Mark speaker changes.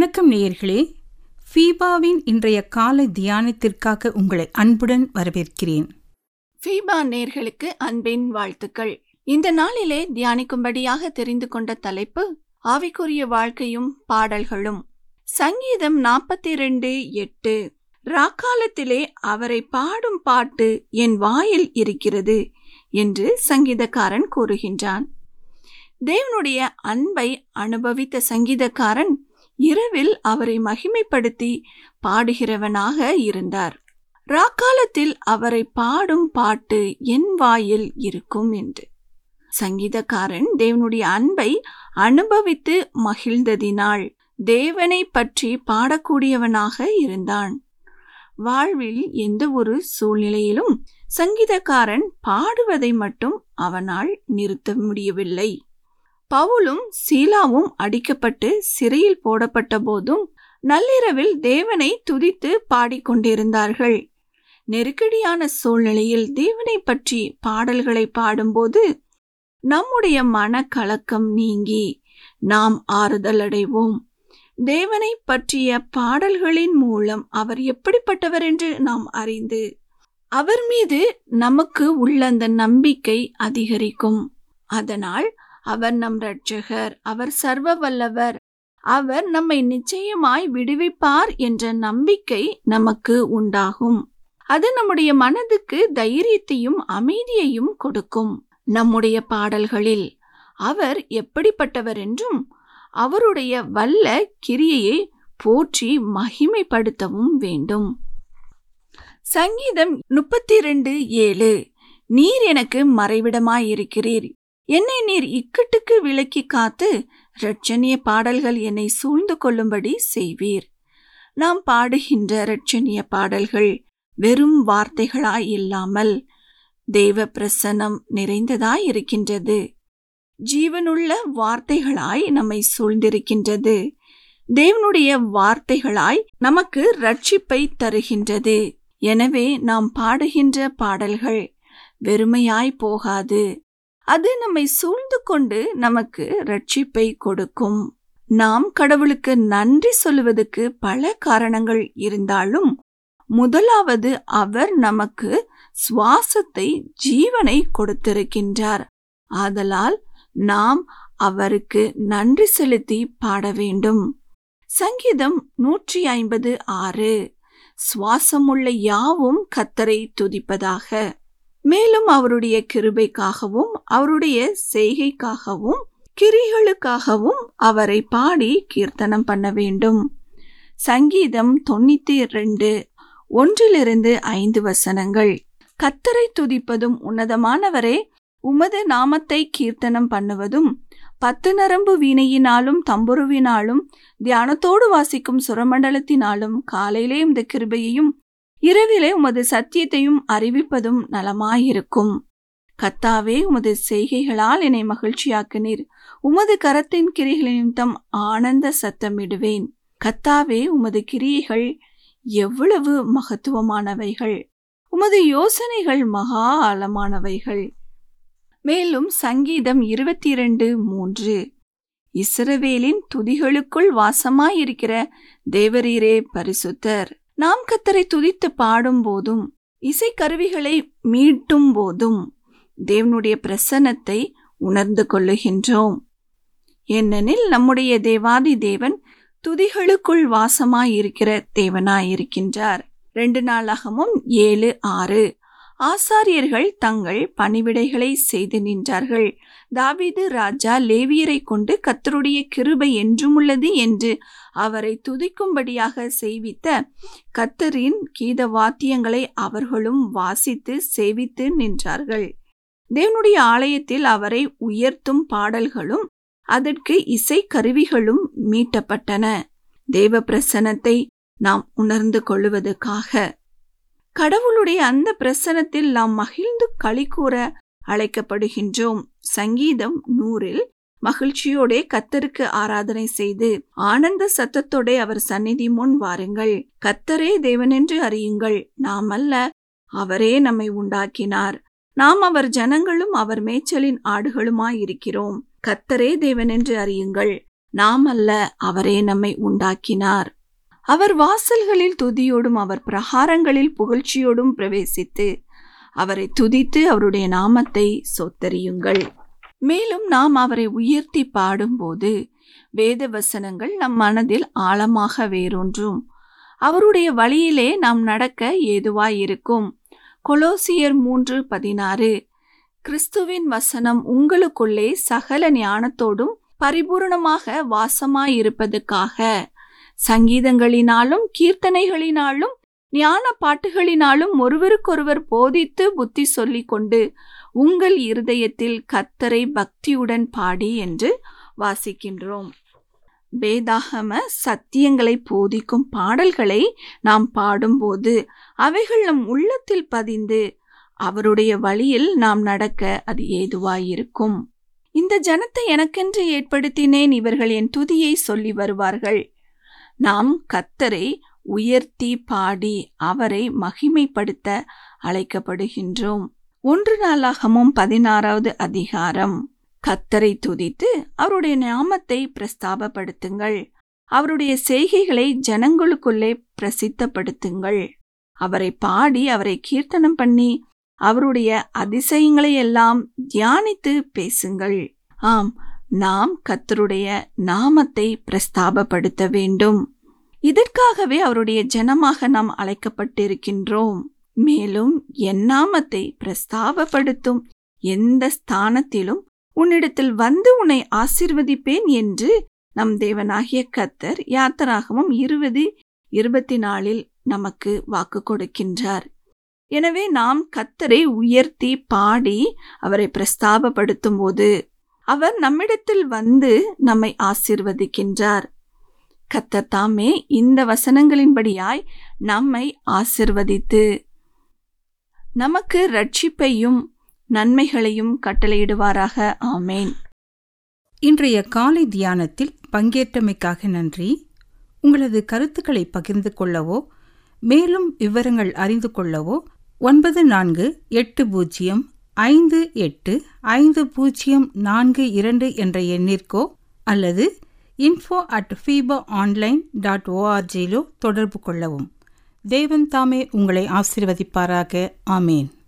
Speaker 1: வணக்கம் நேயர்களே ஃபீபாவின் இன்றைய காலை தியானத்திற்காக உங்களை அன்புடன் வரவேற்கிறேன்
Speaker 2: ஃபீபா நேர்களுக்கு அன்பின் வாழ்த்துக்கள் இந்த நாளிலே தியானிக்கும்படியாக தெரிந்து கொண்ட தலைப்பு ஆவிக்குரிய வாழ்க்கையும் பாடல்களும் சங்கீதம் நாற்பத்தி ரெண்டு எட்டு ராக்காலத்திலே அவரை பாடும் பாட்டு என் வாயில் இருக்கிறது என்று சங்கீதக்காரன் கூறுகின்றான் தேவனுடைய அன்பை அனுபவித்த சங்கீதக்காரன் இரவில் அவரை மகிமைப்படுத்தி பாடுகிறவனாக இருந்தார் ராக்காலத்தில் அவரை பாடும் பாட்டு என் வாயில் இருக்கும் என்று சங்கீதக்காரன் தேவனுடைய அன்பை அனுபவித்து மகிழ்ந்ததினால் தேவனை பற்றி பாடக்கூடியவனாக இருந்தான் வாழ்வில் எந்த ஒரு சூழ்நிலையிலும் சங்கீதக்காரன் பாடுவதை மட்டும் அவனால் நிறுத்த முடியவில்லை பவுலும் சீலாவும் அடிக்கப்பட்டு சிறையில் போடப்பட்ட போதும் நள்ளிரவில் தேவனை துதித்து பாடிக்கொண்டிருந்தார்கள் நெருக்கடியான சூழ்நிலையில் தேவனை பற்றி பாடல்களை பாடும்போது நம்முடைய மனக்கலக்கம் நீங்கி நாம் ஆறுதல் அடைவோம் தேவனை பற்றிய பாடல்களின் மூலம் அவர் எப்படிப்பட்டவர் என்று நாம் அறிந்து அவர் மீது நமக்கு உள்ள அந்த நம்பிக்கை அதிகரிக்கும் அதனால் அவர் நம் இரட்சகர் அவர் சர்வ வல்லவர் அவர் நம்மை நிச்சயமாய் விடுவிப்பார் என்ற நம்பிக்கை நமக்கு உண்டாகும் அது நம்முடைய மனதுக்கு தைரியத்தையும் அமைதியையும் கொடுக்கும் நம்முடைய பாடல்களில் அவர் எப்படிப்பட்டவர் என்றும் அவருடைய வல்ல கிரியையை போற்றி மகிமைப்படுத்தவும் வேண்டும் சங்கீதம் முப்பத்தி ரெண்டு ஏழு நீர் எனக்கு மறைவிடமாயிருக்கிறீர் என்னை நீர் இக்கட்டுக்கு விலக்கி காத்து இரட்சணிய பாடல்கள் என்னை சூழ்ந்து கொள்ளும்படி செய்வீர் நாம் பாடுகின்ற இரட்சணிய பாடல்கள் வெறும் வார்த்தைகளாய் இல்லாமல் தேவ பிரசனம் நிறைந்ததாய் இருக்கின்றது ஜீவனுள்ள வார்த்தைகளாய் நம்மை சூழ்ந்திருக்கின்றது தேவனுடைய வார்த்தைகளாய் நமக்கு ரட்சிப்பை தருகின்றது எனவே நாம் பாடுகின்ற பாடல்கள் வெறுமையாய் போகாது அது நம்மை சூழ்ந்து கொண்டு நமக்கு ரட்சிப்பை கொடுக்கும் நாம் கடவுளுக்கு நன்றி சொல்லுவதற்கு பல காரணங்கள் இருந்தாலும் முதலாவது அவர் நமக்கு சுவாசத்தை ஜீவனை கொடுத்திருக்கின்றார் ஆதலால் நாம் அவருக்கு நன்றி செலுத்தி பாட வேண்டும் சங்கீதம் நூற்றி ஐம்பது ஆறு சுவாசமுள்ள யாவும் கத்தரை துதிப்பதாக மேலும் அவருடைய கிருபைக்காகவும் அவருடைய செய்கைக்காகவும் கிரிகளுக்காகவும் அவரை பாடி கீர்த்தனம் பண்ண வேண்டும் சங்கீதம் தொண்ணூத்தி ரெண்டு ஒன்றிலிருந்து ஐந்து வசனங்கள் கத்தரை துதிப்பதும் உன்னதமானவரே உமது நாமத்தை கீர்த்தனம் பண்ணுவதும் பத்து நரம்பு வீணையினாலும் தம்புருவினாலும் தியானத்தோடு வாசிக்கும் சுரமண்டலத்தினாலும் காலையிலே இந்த கிருபையையும் இரவிலே உமது சத்தியத்தையும் அறிவிப்பதும் நலமாயிருக்கும் கத்தாவே உமது செய்கைகளால் என்னை மகிழ்ச்சியாக்கினீர் உமது கரத்தின் கிரிகளின் நிமித்தம் ஆனந்த சத்தமிடுவேன் கத்தாவே உமது கிரியைகள் எவ்வளவு மகத்துவமானவைகள் உமது யோசனைகள் மகா ஆழமானவைகள் மேலும் சங்கீதம் இருபத்தி இரண்டு மூன்று இஸ்ரவேலின் துதிகளுக்குள் வாசமாயிருக்கிற தேவரீரே பரிசுத்தர் நாம் கத்தரை துதித்து பாடும் போதும் இசைக்கருவிகளை மீட்டும் போதும் தேவனுடைய பிரசன்னத்தை உணர்ந்து கொள்ளுகின்றோம் ஏனெனில் நம்முடைய தேவாதி தேவன் துதிகளுக்குள் வாசமாயிருக்கிற தேவனாயிருக்கின்றார் ரெண்டு நாளாகமும் ஏழு ஆறு ஆசாரியர்கள் தங்கள் பணிவிடைகளை செய்து நின்றார்கள் தாவீது ராஜா லேவியரை கொண்டு கத்தருடைய கிருபை என்றும் உள்ளது என்று அவரை துதிக்கும்படியாக செய்வித்த கத்தரின் கீத வாத்தியங்களை அவர்களும் வாசித்து சேவித்து நின்றார்கள் தேவனுடைய ஆலயத்தில் அவரை உயர்த்தும் பாடல்களும் அதற்கு இசை கருவிகளும் மீட்டப்பட்டன தேவ பிரசனத்தை நாம் உணர்ந்து கொள்ளுவதற்காக கடவுளுடைய அந்த பிரசனத்தில் நாம் மகிழ்ந்து களி கூற அழைக்கப்படுகின்றோம் சங்கீதம் நூறில் மகிழ்ச்சியோடே கத்தருக்கு ஆராதனை செய்து ஆனந்த சத்தத்தோடே அவர் சந்நிதி முன் வாருங்கள் கத்தரே தேவனென்று அறியுங்கள் நாம் அல்ல அவரே நம்மை உண்டாக்கினார் நாம் அவர் ஜனங்களும் அவர் மேய்ச்சலின் ஆடுகளுமாயிருக்கிறோம் கத்தரே தேவனென்று அறியுங்கள் நாம் அல்ல அவரே நம்மை உண்டாக்கினார் அவர் வாசல்களில் துதியோடும் அவர் பிரகாரங்களில் புகழ்ச்சியோடும் பிரவேசித்து அவரை துதித்து அவருடைய நாமத்தை சொத்தரியுங்கள் மேலும் நாம் அவரை உயர்த்தி பாடும்போது வேத வசனங்கள் நம் மனதில் ஆழமாக வேரூன்றும் அவருடைய வழியிலே நாம் நடக்க ஏதுவாயிருக்கும் கொலோசியர் மூன்று பதினாறு கிறிஸ்துவின் வசனம் உங்களுக்குள்ளே சகல ஞானத்தோடும் பரிபூரணமாக வாசமாயிருப்பதற்காக சங்கீதங்களினாலும் கீர்த்தனைகளினாலும் ஞான பாட்டுகளினாலும் ஒருவருக்கொருவர் போதித்து புத்தி சொல்லிக் கொண்டு உங்கள் இருதயத்தில் கத்தரை பக்தியுடன் பாடி என்று வாசிக்கின்றோம் வேதாகம சத்தியங்களை போதிக்கும் பாடல்களை நாம் பாடும்போது அவைகள் நம் உள்ளத்தில் பதிந்து அவருடைய வழியில் நாம் நடக்க அது ஏதுவாயிருக்கும் இந்த ஜனத்தை எனக்கென்று ஏற்படுத்தினேன் இவர்கள் என் துதியை சொல்லி வருவார்கள் நாம் கத்தரை உயர்த்தி பாடி அவரை மகிமைப்படுத்த அழைக்கப்படுகின்றோம் ஒன்று நாளாகமும் பதினாறாவது அதிகாரம் கத்தரை துதித்து அவருடைய நாமத்தை பிரஸ்தாபப்படுத்துங்கள் அவருடைய செய்கைகளை ஜனங்களுக்குள்ளே பிரசித்தப்படுத்துங்கள் அவரை பாடி அவரை கீர்த்தனம் பண்ணி அவருடைய அதிசயங்களை எல்லாம் தியானித்து பேசுங்கள் ஆம் நாம் கத்தருடைய நாமத்தை பிரஸ்தாபப்படுத்த வேண்டும் இதற்காகவே அவருடைய ஜனமாக நாம் அழைக்கப்பட்டிருக்கின்றோம் மேலும் என் நாமத்தை பிரஸ்தாபப்படுத்தும் எந்த ஸ்தானத்திலும் உன்னிடத்தில் வந்து உன்னை ஆசிர்வதிப்பேன் என்று நம் தேவனாகிய கத்தர் யாத்தராகமும் இருபது இருபத்தி நாலில் நமக்கு வாக்கு கொடுக்கின்றார் எனவே நாம் கத்தரை உயர்த்தி பாடி அவரை பிரஸ்தாபப்படுத்தும் போது அவர் நம்மிடத்தில் வந்து நம்மை ஆசிர்வதிக்கின்றார் கத்தர் தாமே இந்த வசனங்களின்படியாய் நம்மை ஆசிர்வதித்து நமக்கு ரட்சிப்பையும் நன்மைகளையும் கட்டளையிடுவாராக ஆமேன்
Speaker 1: இன்றைய காலை தியானத்தில் பங்கேற்றமைக்காக நன்றி உங்களது கருத்துக்களை பகிர்ந்து கொள்ளவோ மேலும் விவரங்கள் அறிந்து கொள்ளவோ ஒன்பது நான்கு எட்டு பூஜ்ஜியம் ஐந்து எட்டு ஐந்து பூஜ்ஜியம் நான்கு இரண்டு என்ற எண்ணிற்கோ அல்லது info at FEBA online dot ஓஆர்ஜியிலோ தொடர்பு கொள்ளவும் தேவன் தாமே உங்களை ஆசிர்வதிப்பாராக ஆமேன்